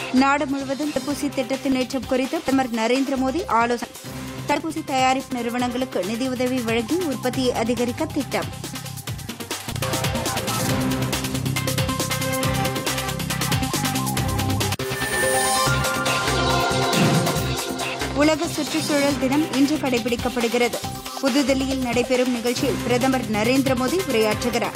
நாடு முழுவதும் தடுப்பூசி திட்டத்தின் நேற்றம் குறித்து பிரதமர் நரேந்திர மோடி ஆலோசனை தடுப்பூசி தயாரிப்பு நிறுவனங்களுக்கு நிதியுதவி வழங்கி உற்பத்தியை அதிகரிக்க திட்டம் உலக சுற்றுச்சூழல் தினம் இன்று கடைபிடிக்கப்படுகிறது புதுதில்லியில் நடைபெறும் நிகழ்ச்சியில் பிரதமர் நரேந்திர மோடி உரையாற்றுகிறார்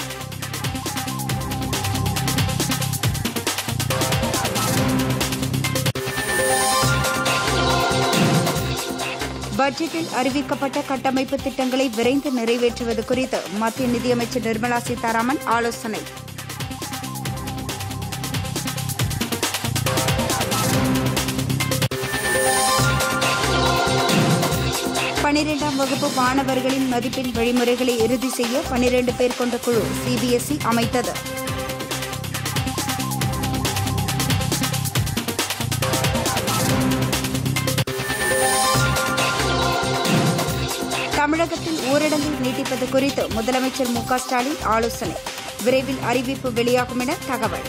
பட்ஜெட்டில் அறிவிக்கப்பட்ட கட்டமைப்பு திட்டங்களை விரைந்து நிறைவேற்றுவது குறித்து மத்திய நிதியமைச்சர் நிர்மலா சீதாராமன் ஆலோசனை பனிரெண்டாம் வகுப்பு மாணவர்களின் மதிப்பெண் வழிமுறைகளை இறுதி செய்ய பனிரெண்டு பேர் கொண்ட குழு சிபிஎஸ்இ அமைத்தது தமிழகத்தில் ஊரடங்கை நீட்டிப்பது குறித்து முதலமைச்சர் மு க ஸ்டாலின் ஆலோசனை விரைவில் அறிவிப்பு வெளியாகும் என தகவல்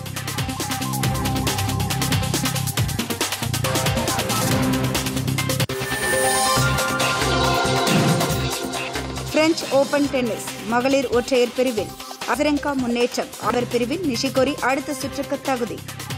பிரெஞ்ச் ஓபன் டென்னிஸ் மகளிர் ஒற்றையர் பிரிவில் அசரங்கா முன்னேற்றம் அவர் பிரிவில் நிஷிகோரி அடுத்த சுற்றுக்கு தகுதி